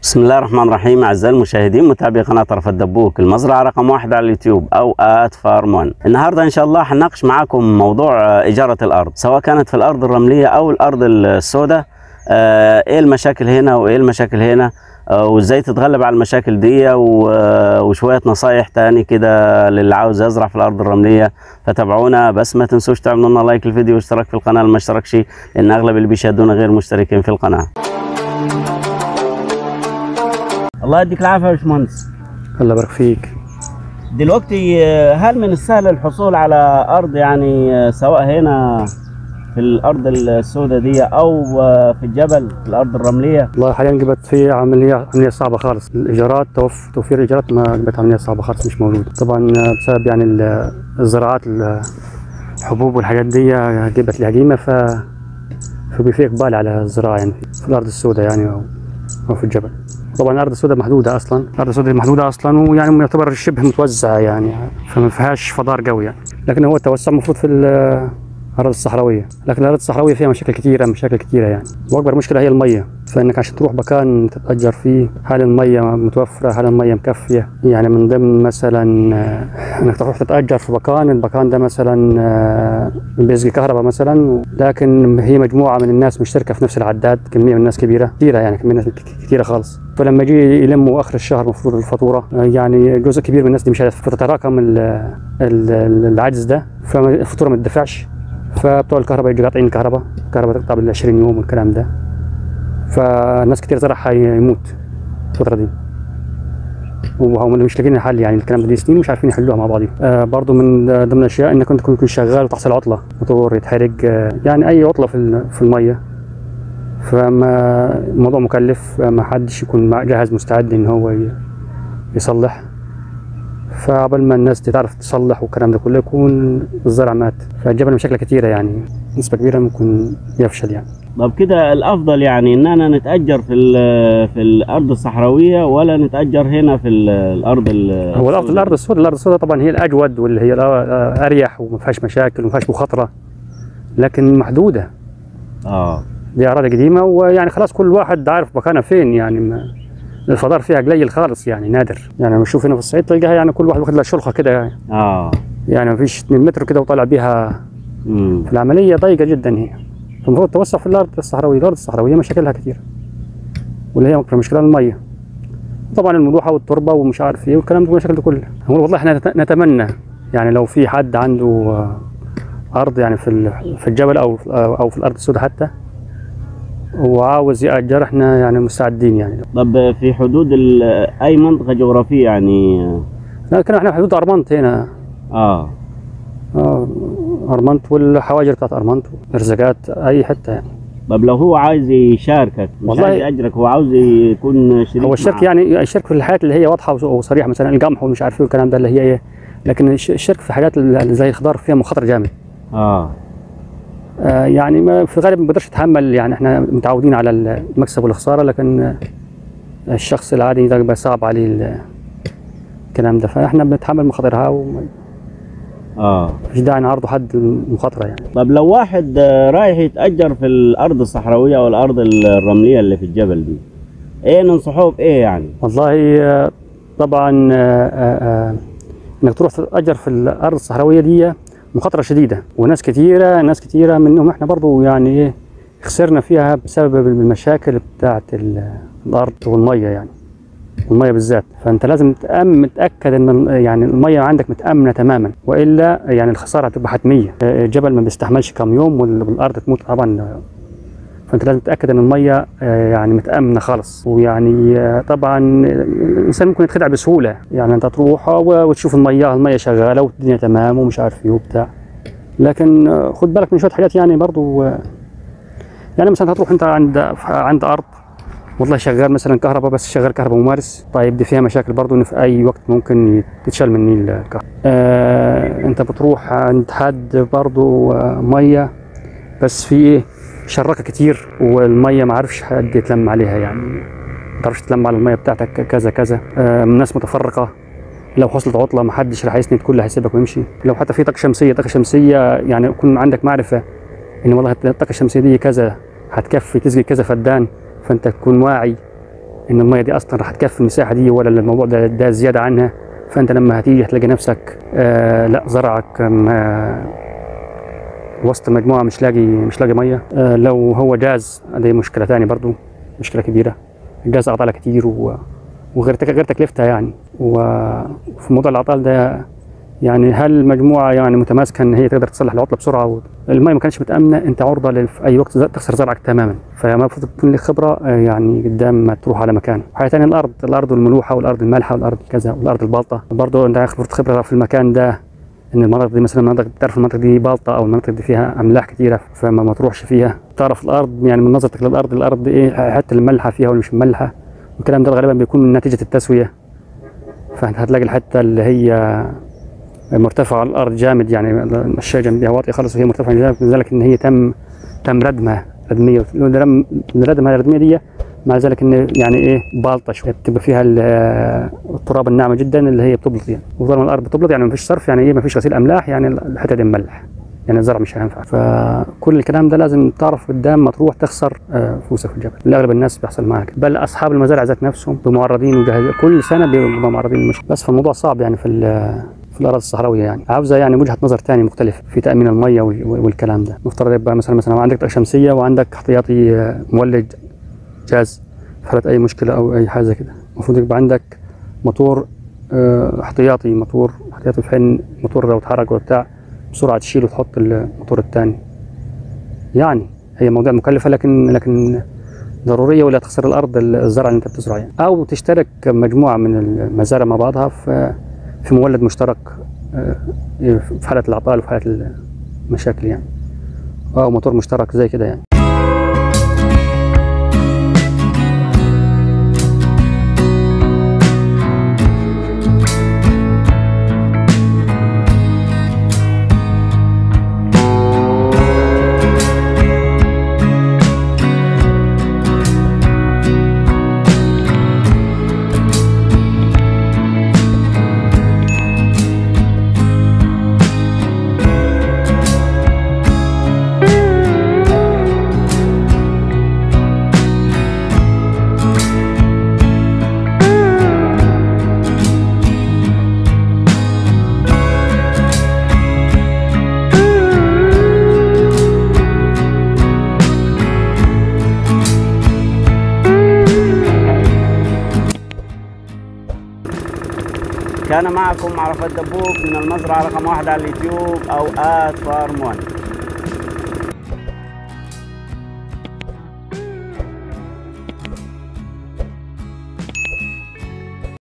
بسم الله الرحمن الرحيم اعزائي المشاهدين متابعي قناه طرف الدبوك المزرعه رقم واحد على اليوتيوب او ات فارم 1 النهارده ان شاء الله هنناقش معاكم موضوع آه، اجاره الارض سواء كانت في الارض الرمليه او الارض السوداء آه، ايه المشاكل هنا وايه المشاكل هنا آه، وازاي تتغلب على المشاكل دي و- آه، وشويه نصايح تاني كده للي عاوز يزرع في الارض الرمليه فتابعونا بس ما تنسوش تعملوا لنا لايك الفيديو واشتراك في القناه اللي ما اشتركش لان اغلب اللي بيشاهدونا غير مشتركين في القناه الله يديك العافيه يا باشمهندس الله يبارك فيك دلوقتي آه، هل من السهل الحصول على ارض يعني آه، سواء هنا في الارض السوداء دي او آه، في الجبل في الارض الرمليه والله حاليا جبت في عمليه عمليه صعبه خالص الايجارات توف توفير الايجارات ما جبت عمليه صعبه خالص مش موجود طبعا بسبب يعني ال- الزراعات ال- الحبوب والحاجات دي جبت لها قيمه ف فبي في اقبال على الزراعه يعني في الارض السوداء يعني او أو في الجبل طبعا الارض السوداء محدوده اصلا الارض السوداء محدوده اصلا ويعني يعتبر شبه متوزعه يعني فما فيهاش فضار قوي يعني لكن هو التوسع المفروض في ال- الأراضي الصحراوية لكن الأراضي الصحراوية فيها مشاكل كثيرة مشاكل كثيرة يعني وأكبر مشكلة هي المية فإنك عشان تروح مكان تتأجر فيه هل المية متوفرة هل المية مكفية يعني من ضمن مثلا آه، إنك تروح تتأجر في مكان المكان ده مثلا آه، بيسقي كهرباء مثلا لكن هي مجموعة من الناس مشتركة في نفس العداد كمية من الناس كبيرة كثيرة يعني كمية من الناس كثيرة خالص فلما يجي يلموا آخر الشهر المفروض الفاتورة آه، يعني جزء كبير من الناس دي مش عارف فتتراكم ال- ال- العجز ده فالفاتورة ما تدفعش فبتوع الكهرباء يجوا قاطعين الكهرباء الكهرباء تقطع بال 20 يوم والكلام ده فناس كتير زرعها يموت الفترة دي وهم مش لاقيين حل يعني الكلام ده دي سنين مش عارفين يحلوها مع بعضهم آه برضه من ضمن الاشياء انك انت تكون شغال وتحصل عطله موتور يتحرق آه يعني اي عطله في ال- في الميه فما الموضوع مكلف ما حدش يكون مع- جاهز مستعد ان هو ي- يصلح فقبل ما الناس تعرف تصلح والكلام ده كله يكون الزرع مات فالجبل مشاكل كثيره يعني نسبه كبيره ممكن يفشل يعني طب كده الافضل يعني اننا نتاجر في ال- في الارض الصحراويه ولا نتاجر هنا في ال- الارض ال- هو الارض الارض السوداء الارض السوداء طبعا هي الاجود واللي هي الأ- اريح وما فيهاش مشاكل وما فيهاش مخاطره لكن محدوده اه دي اراضي قديمه ويعني خلاص كل واحد عارف مكانها فين يعني ما الفضار فيها قليل خالص يعني نادر يعني لما تشوف هنا في الصعيد تلقاها يعني كل واحد واخد له شلخه كده يعني, اه يعني ما فيش 2 متر كده وطالع بيها امم العمليه ضيقه جدا هي فالمفروض توسع في الارض الصحراويه الارض الصحراويه مشاكلها كثير واللي هي اكبر مشكله الميه طبعا الملوحه والتربه ومش عارف ايه والكلام ده المشاكل دي كلها هو والله احنا نت- نتمنى يعني لو في حد عنده آه، ارض يعني في ال- في الجبل او او في الارض السوداء حتى وعاوز يأجر احنا يعني مستعدين يعني طب في حدود ال- اي منطقه جغرافيه يعني لكن احنا في حدود ارمنت هنا اه آه، ارمنت والحواجر بتاعت ارمنت ارزاقات اي حته يعني طب لو هو عايز يشاركك مش والله- عايز ياجرك هو عاوز يكون شريك هو الشرك معك. يعني الشرك في الحاجات اللي هي واضحه وص- وصريحه مثلا القمح ومش عارف ايه والكلام ده اللي هي ايه لكن الش- الشرك في حاجات اللي زي الخضار فيها مخاطره جامد اه آه يعني ما في الغالب ما بيقدرش يتحمل يعني احنا متعودين على المكسب والخساره لكن آه، الشخص العادي ده بيبقى صعب عليه ال- الكلام ده فاحنا بنتحمل مخاطرها ومفيش اه داعي نعرضه حد المخاطره يعني طب لو واحد آه، رايح يتأجر في الأرض الصحراوية أو الأرض الرملية اللي في الجبل دي إيه ننصحوه بإيه يعني؟ والله آه، طبعا آه، آه، آه، انك تروح تتاجر في الارض الصحراويه دي مخاطره شديده وناس كثيره ناس كثيره منهم احنا برضو يعني ايه خسرنا فيها بسبب المشاكل بتاعه ال- الارض والميه يعني الميه بالذات فانت لازم تأم متاكد ان يعني الميه عندك متامنه تماما والا يعني الخساره هتبقى حتميه آه، الجبل ما بيستحملش كام يوم وال- والارض تموت طبعا آه، فانت لازم تتاكد ان الميه آه، يعني متامنه خالص ويعني آه، طبعا الانسان ممكن يتخدع بسهوله يعني انت تروح و- وتشوف الميه الميه شغاله والدنيا تمام ومش عارف ايه وبتاع لكن آه، خد بالك من شويه حاجات يعني برضو آه، يعني مثلا هتروح انت عند عند ارض والله شغال مثلا كهرباء بس شغال كهرباء ممارس طيب دي فيها مشاكل برضو ان في اي وقت ممكن تتشال مني الكهرباء آه انت بتروح عند حد برضو آه ميه بس في ايه شركه كتير والميه ما عرفش حد يتلم عليها يعني ما تعرفش تلم على الميه بتاعتك كذا كذا آه من ناس متفرقه لو حصلت عطله ما حدش راح يسند كله هيسيبك ويمشي لو حتى في طاقه شمسيه طاقه شمسيه يعني يكون عندك معرفه ان والله الطاقه الشمسيه دي كذا هتكفي تسقي كذا فدان فانت تكون واعي ان الميه دي اصلا راح تكفي المساحه دي ولا الموضوع ده, ده زياده عنها فانت لما هتيجي هتلاقي نفسك آه لا زرعك آه وسط مجموعه مش لاقي مش لاقي ميه آه لو هو جاز دي مشكله ثانيه برضو مشكله كبيره الجاز اعطالها كتير و وغير تك- غير تكلفتها يعني وفي موضوع الاعطال ده يعني هل المجموعه يعني متماسكه ان هي تقدر تصلح العطله بسرعه و- الميه ما كانتش متامنه انت عرضه لل- في اي وقت ز- تخسر زرعك تماما فالمفروض تكون لك خبره آه، يعني قدام ما تروح على مكان حاجه ثانيه الارض الارض الملوحه والارض المالحه والارض كذا والارض البالطه برضه انت المفروض خبره في المكان ده ان المناطق دي مثلا مناطق تعرف المناطق دي بالطه او المناطق دي فيها املاح كثيره فما ما تروحش فيها تعرف الارض يعني من نظرتك للارض الارض ايه حتى الملحه فيها ولا مش مملحه والكلام ده غالبا بيكون من نتيجه التسويه فانت هتلاقي الحته اللي هي مرتفعه على الارض جامد يعني الشيء جنبها واطيه خالص وهي مرتفعه جامد لذلك ان هي تم تم ردمها ردميه لما ردمها الردميه دي مع ذلك ان يعني ايه بالطه شويه بتبقى فيها ال- التراب الناعمه جدا اللي هي بتبلط يعني وطالما الارض بتبلط يعني ما فيش صرف يعني ايه ما فيش غسيل املاح يعني الحته دي مملح يعني الزرع مش هينفع فكل الكلام ده لازم تعرف قدام ما تروح تخسر آه، فلوسك في الجبل لاغلب الناس بيحصل معاها كده بل اصحاب المزارع ذات نفسهم بمعرضين وجاهزين كل سنه بيبقوا معرضين للمشكله بس فالموضوع صعب يعني في ال- في الاراضي الصحراويه يعني عاوزه يعني وجهه نظر ثانيه مختلفه في تامين الميه وال- والكلام ده مفترض يبقى مثلا مثلا عندك طاقه شمسيه وعندك احتياطي آه، مولد جاز في حاله اي مشكله او اي حاجه زي كده المفروض يبقى عندك موتور آه، احتياطي موتور احتياطي في حين الموتور لو اتحرك ولا بتاع بسرعه تشيله وتحط الموتور الثاني يعني هي موضوع مكلفه لكن لكن ضروريه ولا تخسر الارض الزرع اللي انت بتزرعه يعني. او تشترك مجموعه من المزارع مع بعضها في في مولد مشترك آه، في حاله الاعطال وفي حاله المشاكل يعني او موتور مشترك زي كده يعني كان معكم عرفات دبوك من المزرعة رقم واحد على اليوتيوب أوقات فارم 1